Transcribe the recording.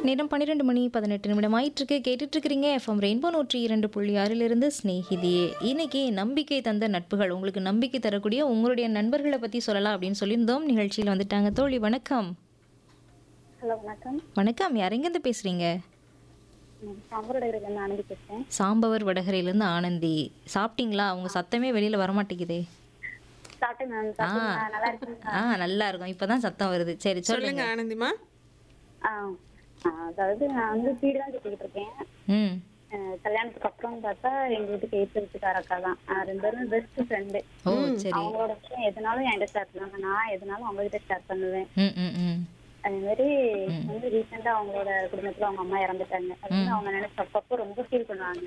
நேரம் பன்னிரெண்டு மணி பதினெட்டு நிமிடம் ஆயிட்டிருக்கு கேட்டுட்டு இருக்கிறீங்க எஃப்எம் ரெயின்போ நூற்றி இரண்டு புள்ளி ஆறிலிருந்து ஸ்நேகிதியே இன்னைக்கு நம்பிக்கை தந்த நட்புகள் உங்களுக்கு நம்பிக்கை தரக்கூடிய உங்களுடைய நண்பர்களை பற்றி சொல்லலாம் அப்படின்னு சொல்லியிருந்தோம் நிகழ்ச்சியில் வந்துட்டாங்க தோழி வணக்கம் ஹலோ வணக்கம் வணக்கம் யாரெங்கேருந்து பேசுகிறீங்க சாம்பரோட ஆனந்தி பேசுறேன் சாம்பவர் வடகரையிலேருந்து ஆனந்தி சாப்பிட்டீங்களா உங்க சத்தமே வெளியில் வரமாட்டேங்குதே சாப்பிட்டேன் மேம் ஆ சாப்பிட்டேன் நல்லா இருக்கேன் ஆ நல்லா இருக்கும் இப்பதான் சத்தம் வருது சரி சொல்லுங்க சொல்லுங்க ஆனந்திமா ஆ ஆ, அதாவது நான் வந்து வீடு தான் கட்டிக்கிட்டு இருக்கேன் ம் அஹ், கல்யாணத்துக்கு அப்புறம் பார்த்தா எங்க வீட்டுக்கு ஏற்று வீட்டுக்கார அக்கா தான் ஆ, ரெண்டு பேரும் பெஸ்ட் ஃப்ரெண்டு ஓ சரி அவங்களோட விஷயம் எதுனாலும் என்கிட்ட ஷேர் பண்ணுவாங்க நான் எதுனாலும் அவங்க கிட்ட ஷேர் பண்ணுவேன் ம் ம் ம் அதே மாதிரி வந்து ரீசெண்டா அவங்களோட குடும்பத்துல அவங்க அம்மா இறந்துட்டாங்க அது வந்து அவங்க நினைச்ச அப்பப்போ ரொம்ப ஃபீல் பண்ணுவாங்க